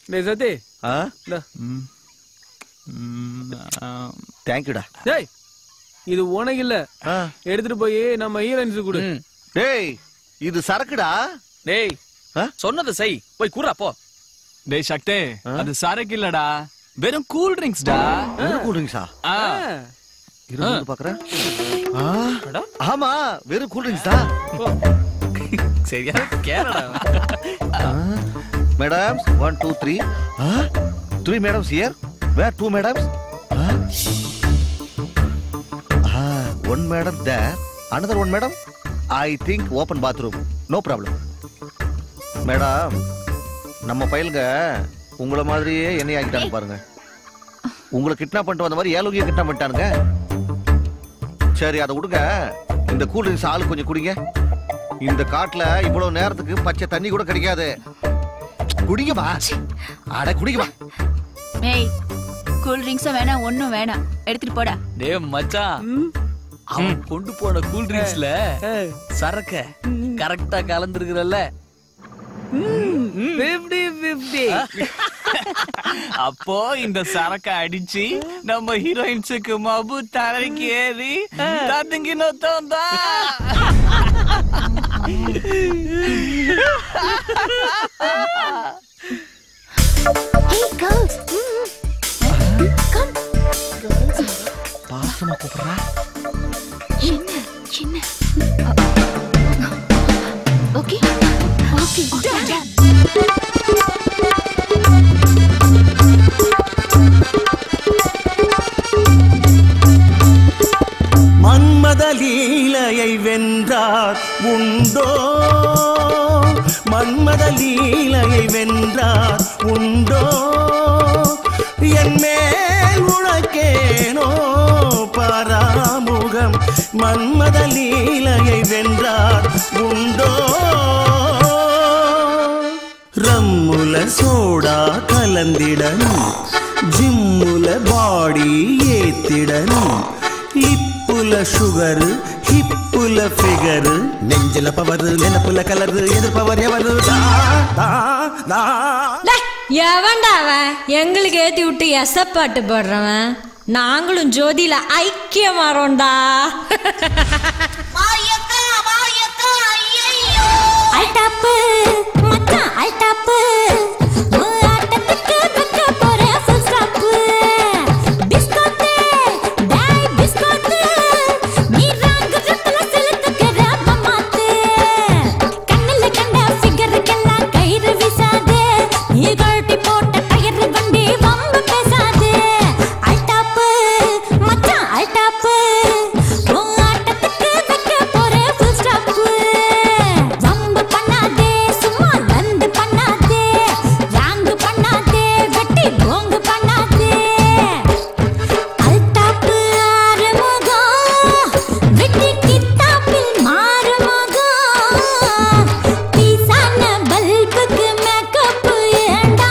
டேய் சத்தி ஆ இந்தா. தேங்க்யூடா டேய் இது உனக்கு இல்ல ஆ எடுத்துட்டு போய் நம்ம ஹீரோயின்ஸ் கொடு ம். டேய் இது சரக்குடா டேய் ஆ? சொன்னதை செய் போய் கூறா போ டேய் சக்தே அது சரக்கு இல்லடா வெறும் கூல் ட்ரிங்க்ஸ்டா வெறும் கூல் ட்ரிங்க்ஸா ஆ இருந்து பாக்குறேன் ஆ, அடா. ஆமா வெறும் கூல் ட்ரிங்க்ஸ் தான் சரியா கேரடா madams one two three three madams here where two madams one madam there another one madam I think open bathroom no problem madam நம்ம பயலுங்க உங்கள மாதிரியே என்னை ஆக்கிட்டாங்க பாருங்க உங்களை கிட்னாப் பண்ணிட்டு வந்த மாதிரி ஏழுகையை கிட்னாப் பண்ணிட்டானுங்க சரி அதை விடுங்க இந்த கூல் ட்ரிங்க்ஸ் ஆளு கொஞ்சம் குடிங்க இந்த காட்டுல இவ்வளவு நேரத்துக்கு பச்சை தண்ணி கூட கிடைக்காது குடிங்கப்பா அட குடிங்கப்பா ஏய் கூல் ட்ரிங்க்ஸும் வேணாம் ஒண்ணும் வேணாம் எடுத்துட்டு போடா டேய் மச்சான் அவன் கொண்டு போன கூல் ட்ரிங்க்ஸ்ல சரக்க கரெக்டா கலந்துருக்கிறல்ல பிப்டி பிப்டி அப்போ இந்த சரக்க அடிச்சு நம்ம ஹீரோயின்ஸுக்கு மபு தலைக்கு ஏறி தத்துங்கி நொத்தம் Hey, girls. Come. பாசமா கூப்பிடுறா என்ன என்ன ஓகே ஓகே மன்மத லீலையை வென்றார் உண்டோ மன்மத லீலையை வென்றார் உண்டோ என் மேல் உனக்கேனோ பராமுகம் மன்மத லீலையை வென்றார் உண்டோ ரம்முல சோடா கலந்திடணும் ஜிம்முல பாடி ஏத்திடணும் லிப்புல சுகரு ஹிப்புல ஃபிகரு நெஞ்சில பவரு நினப்புல கலரு எதிர்ப்பவர் எவரு தா, தா, தா. டேய், எவன்டா அவன் எங்களுக்கு ஏத்தி விட்டு எசப்பாட்டு போடுறவன் நாங்களும் ஜோதியில ஐக்கியமாறோம்டா அல்டாப்பு மச்சான் அல்டாப்பு உன் ஆட்டத்துக்கு வைக்க போறேன் full stop. பிஸ்கோத்து, டேய் பிஸ்கோத்து, நீ ராங்கரத்துல செலுத்துக்கிற மம்மாத்து. கண்ணுல கண்ட figureக்கெல்லாம் கயிறு வீசாதே. நீ கழட்டி போட்ட டயரு வண்டி வம்பு பேசாதே. அல்டாப்பு, மச்சான் அல்டாப்பு, உன் ஆட்டத்துக்கு வைக்க போறேன் full stop. வம்பு பண்ணாதே சும்மா வந்து பண்ணாதே ராங்கு பண்ணாதே வெட்டி போங்கு பண்ணாதே அல்டாப்பு ஆறுமுகம் வெட்டி கித்தாப்பில் மாறுமுகம் பீசான பல்புக்கு மேக்கப் ஏண்டா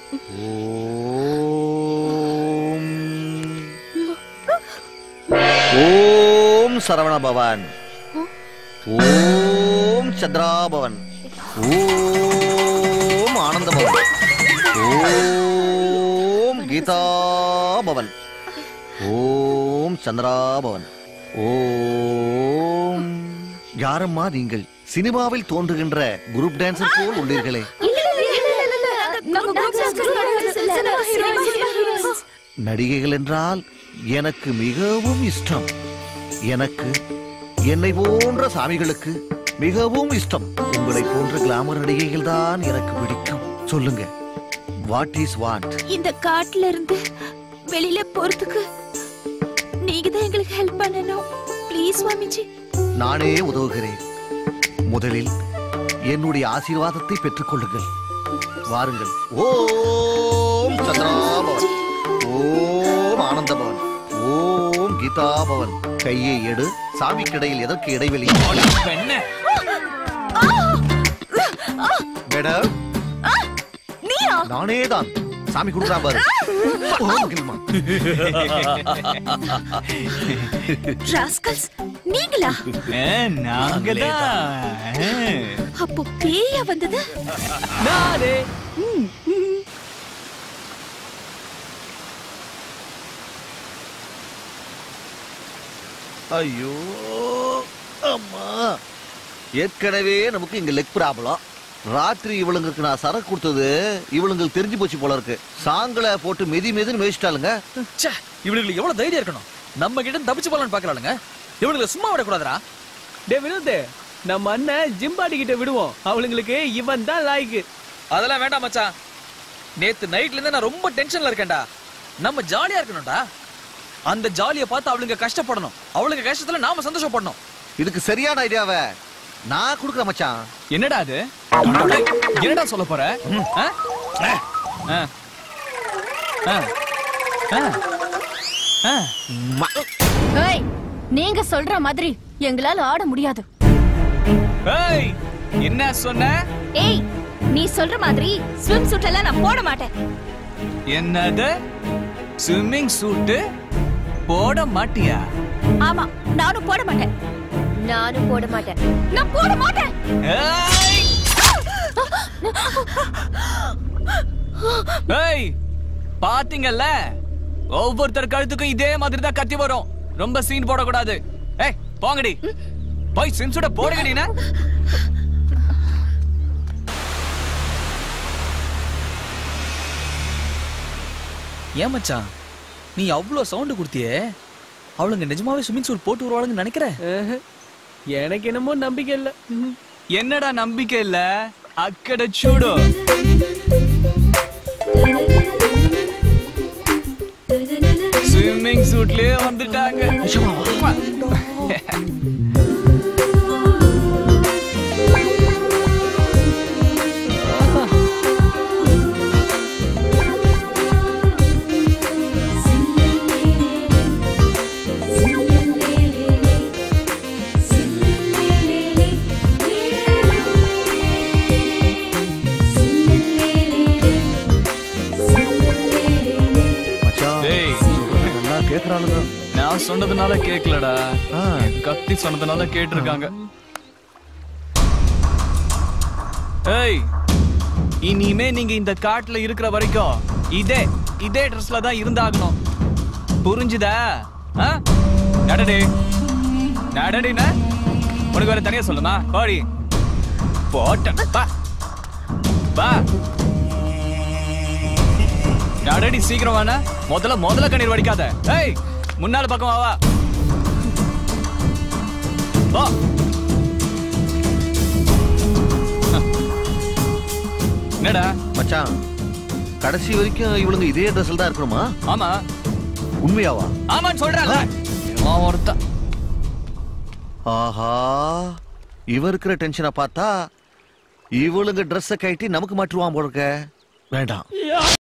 ஓம் ஓம் சரவண பவன் ஓம் சந்திரா பவன் ஓம் ஆனந்த பவன் ஓம் கீதா பவன் ஓம் சந்திரா பவன் ஓம் யாரம்மா நீங்கள் சினிமாவில் தோன்றுகின்ற குரூப் டான்சர் போல் உள்ளீர்களே நடிகைகள் என்றால் எனக்கு மிகவும் இஷ்டம் எனக்கு என்னை போன்ற சாமிகளுக்கு மிகவும் இஷ்டம் உங்களை போன்ற கிளாமர் நடிகைகள் தான் எனக்கு பிடிக்கும் சொல்லுங்க வாட் இஸ் வாண்ட் இந்த காட்டுல இருந்து வெளியில போறதுக்கு நீங்க தான் எங்களுக்கு ஹெல்ப் பண்ணணும் ப்ளீஸ் சுவாமிஜி நானே உதவுகிறேன் முதலில் என்னுடைய ஆசீர்வாதத்தை பெற்றுக் கொள்ளுங்கள் வாருங்கள் ஓம் சந்திராபவன் ஓம் ஆனந்தபவன் ஓம் கீதாபவன் கையை எடு சாமி கிடையில் எதற்கு இடைவெளி பெண்ண மேடம் நானே தான் சாமி கொடுக்குறான் பாரு ஓம் கில்மா. ராஸ்கல்ஸ் நீங்களா நாங்கதான் அப்போ பேயா வந்தது நானே ஐயோ அம்மா ஏற்கனவே நமக்கு இங்க லெக் ப்ராப்ளம் ராத்திரி இவளுங்களுக்கு நான் சரக்கு கொடுத்தது இவளுங்களுக்கு தெரிஞ்சு போச்சு போல இருக்கு சாங்களை போட்டு மெதி மெதின்னு மேய்ச்சிட்டாளுங்க ச்சே, இவனுங்களுக்கு எவ்வளவு தைரியம் இருக்கணும் நம்ம கிட்ட தப்பிச்சு போலான்னு பாக்கலாங்க இவனுங்களை சும்மா விடக்கூடாதுடா டே வினோத் நம்ம அண்ணன் ஜிம்பாடி கிட்ட விடுவோம் அவளுங்களுக்கு இவன் தான் லாய்க்கு அதெல்லாம் வேண்டாம் மச்சான் நேத்து நைட்ல இருந்து நான் ரொம்ப டென்ஷன்ல இருக்கேன்டா நம்ம ஜாலியா இருக்கணும்டா அந்த ஜாலிய பார்த்து அவளுங்க கஷ்டப்படணும் அவளுங்க கஷ்டத்துல நாம சந்தோஷப்படணும் இதுக்கு சரியான ஐடியாவை நான் கொடுக்குறேன் மச்சான் என்னடா அது டேய், என்னடா சொல்ல போற ஆ? ஆ. ஆ. ஆ. ஆ. ஏய் நீங்க சொல்ற மாதிரி எங்களால ஆட முடியாது ஏய் என்ன சொன்ன ஏய் நீ சொல்ற மாதிரி ஸ்விம் சூட் எல்லாம் நான் போட மாட்டேன் என்னது ஸ்விம்மிங் சூட்டு போட மாட்டியா ஆமா நானும் போட மாட்டேன் நானும் போட மாட்டேன் நான் போட மாட்டேன் ஏய் ஏய் பாத்தீங்கல்ல ஒவ்வொருத்தர் கழுத்துக்கும் இதே மாதிரி தான் கத்தி வரும் ரொம்ப சீன் போடக்கூடாது ஏய் போங்கடி போய் சிம்சுட போடுங்கடினா ஏன் மச்சான் நீ அவ்வளோ சவுண்ட் கொடுத்தியே அவளுங்க நிஜமாவே ஸ்விம்மிங் சூட் போட்டு வருவாளுங்கன்னு நினைக்கிற ஆஹா. எனக்கு என்னமோ நம்பிக்கை இல்ல ம். என்னடா நம்பிக்கை இல்ல அக்கட சூடு ஸ்விம்மிங் சூட்லயே வந்துட்டாங்க மச்சான் டேய். சொல்றது நல்லா கேக்குறாளுங்க நான் சொன்னதுனால கேக்கலடா ஆ. கத்தி சொன்னதுனால கேட்டிருக்காங்க ஏய் இனிமே நீங்க இந்த காட்டுல இருக்கிற வரைக்கும் இதே இதே ட்ரெஸ்ல தான் இருந்தாகணும் புரிஞ்சுதா ஆ? நடடி நடடினா உனக்கு வேற தனியா சொல்லுமா பாடி போட்டேன் பா பா நடடி சீக்கிரம் வாண்ணா முதல்ல முதல்ல கண்ணீர் வடிக்காத ஏய் முன்னால பக்கம் வா வா வா என்னடா மச்சான் கடைசி வரைக்கும் இவளுங்க இதே ட்ரெஸ்ல தான் இருக்கணுமா ஆமா உண்மையாவா ஆமான்னு சொல்றல ஒருத்தன் ஆஹா இவ இருக்கிற டென்ஷனை பார்த்தா இவளுங்க ட்ரெஸ்ஸை கட்டி நமக்கு மாற்றுவான் போல இருக்க வேண்டாம்